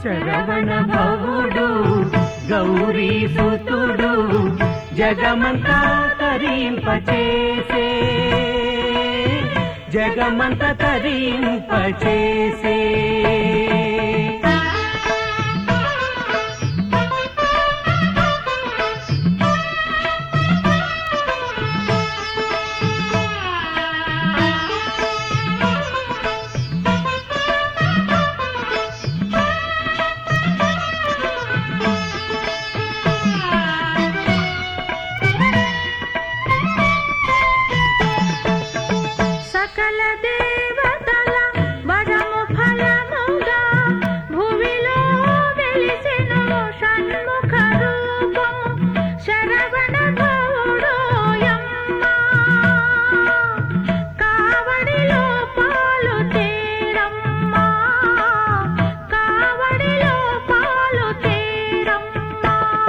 శరవణ భవుడు గౌరీ సుతుడు జగమంతా తరింపచేసే జగమంత తరింపచేసే సకల దేవతల వరము ఫలముగా భువిలో వెలిసెను షణ్ముఖ రూపము శరవణ గౌడోయమ్మ కావడిలో పాలు తేరమ్మ కావడిలో పాలు తేరమ్మ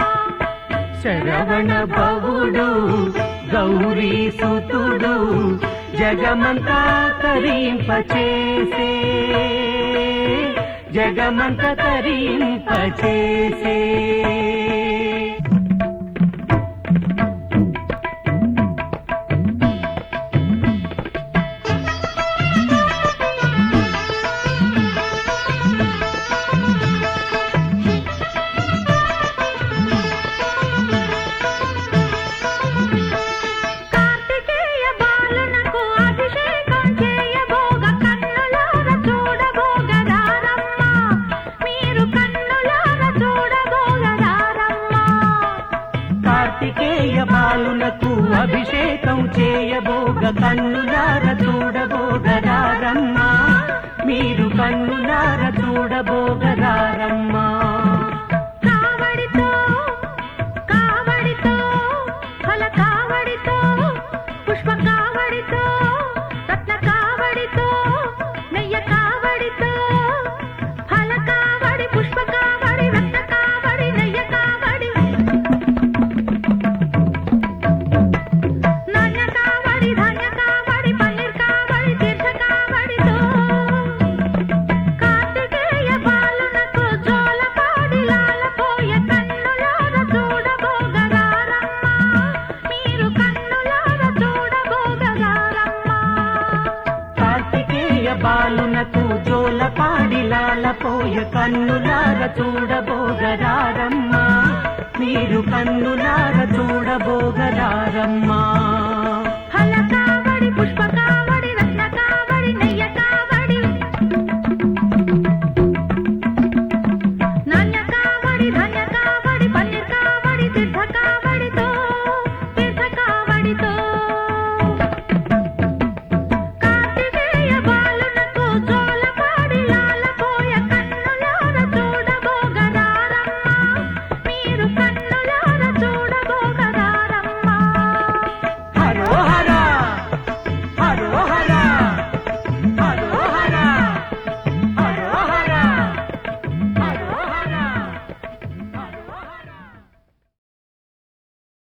శరవణ భవుడు గౌరీ సుతుడు జగమంతా తరింపచేసే జగమంత తరింపచేసే కార్తికేయ బాలునకు అభిషేకం చేయబోగ కన్నులార చూడబోగదారమ్మ మీరు కన్నులార చూడబోగదారమ్మ కార్తికేయ బాలునకు అభిషేకం చేయబోగ కన్నులార చూడబోగరారమ్మా మీరు కన్నులార చూడబోగరారమ్మా కావడితో కావడితో ఫల కావడితో పుష్ప కావడితో రత్న కావడితో నెయ్య కావడితో ఫల కావడి పుష్ప కావడి రత్న కావడి నెయ్య కావడి నాణ్య కావడి ధాన్య కావడి పన్నీర్ కావడి తీర్థ కావడితో కార్తికేయ బాలునకు జోలపాడి లాలపోయ కన్నులార చూడబోగదారమ్మ మీరు కన్నులార చూడబోగదారమ్మ కార్తికేయ బాలునకు జోలపాడి లాలపోయ కన్నులార చూడబోగరారమ్మా మీరు కన్నులార చూడబోగరారమ్మా ఫల కావడి పుష్ప కావడి